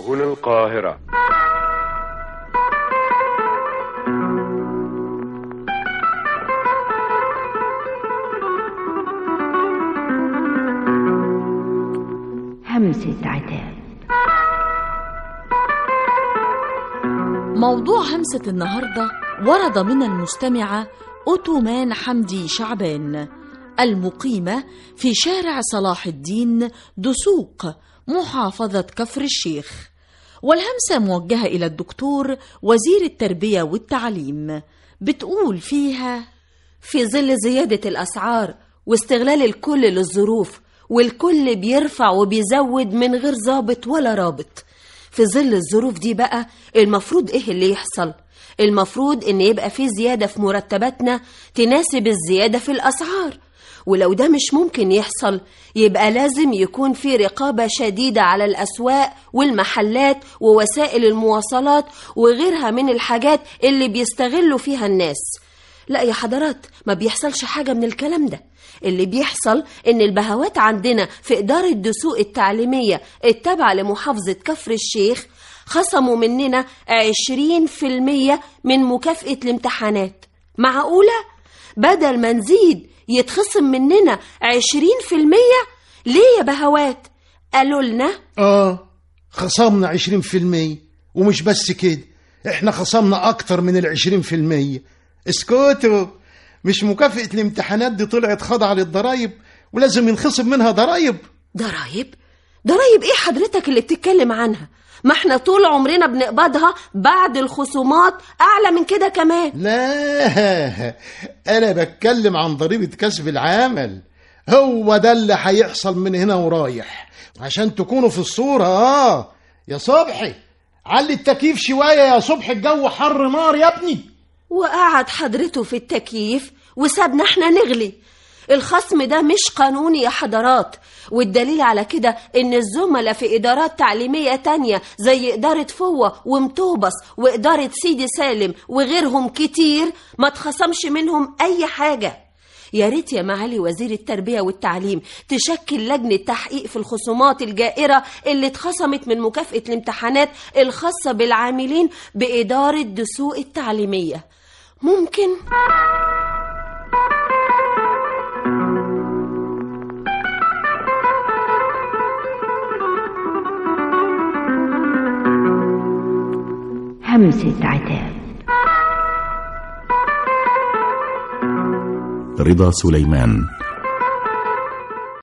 هنا القاهرة همسة عتاب موضوع همسة النهاردة ورد من المستمعة أوتومان حمدي شعبان المقيمة في شارع صلاح الدين دسوق محافظة كفر الشيخ والهمسة موجهة إلى الدكتور وزير التربية والتعليم بتقول فيها في ظل زيادة الأسعار واستغلال الكل للظروف والكل بيرفع وبيزود من غير ظابط ولا رابط في ظل الظروف دي بقى المفروض ايه اللي يحصل المفروض ان يبقى في زيادة في مرتباتنا تناسب الزيادة في الأسعار ولو ده مش ممكن يحصل يبقى لازم يكون في رقابة شديدة على الأسواق والمحلات ووسائل المواصلات وغيرها من الحاجات اللي بيستغلوا فيها الناس لا يا حضرات ما بيحصلش حاجة من الكلام ده اللي بيحصل إن البهوات عندنا في إدارة دسوق التعليمية التابعة لمحافظة كفر الشيخ خصموا مننا عشرين في المية من مكافأة الامتحانات معقولة؟ بدل ما نزيد يتخصم مننا عشرين في المية ليه يا بهوات؟ قالوا لنا اه خصمنا عشرين في المية ومش بس كده احنا خصمنا اكتر من العشرين في المية اسكتوا مش مكافأة الامتحانات دي طلعت خاضعة للضرايب ولازم ينخصم منها ضرايب ضرايب؟ ضرايب ايه حضرتك اللي بتتكلم عنها؟ ما احنا طول عمرنا بنقبضها بعد الخصومات اعلى من كده كمان لا انا بتكلم عن ضريبة كسب العمل هو ده اللي هيحصل من هنا ورايح عشان تكونوا في الصورة اه يا صبحي علي التكييف شوية يا صبحي الجو حر نار يا ابني وقعد حضرته في التكييف وسابنا احنا نغلي الخصم ده مش قانوني يا حضرات والدليل على كده ان الزملاء في ادارات تعليمية تانية زي ادارة فوة ومطوبس وادارة سيدي سالم وغيرهم كتير ما تخصمش منهم اي حاجة يا ريت يا معالي وزير التربية والتعليم تشكل لجنة تحقيق في الخصومات الجائرة اللي اتخصمت من مكافأة الامتحانات الخاصة بالعاملين بإدارة دسوق التعليمية ممكن همسة عتاب رضا سليمان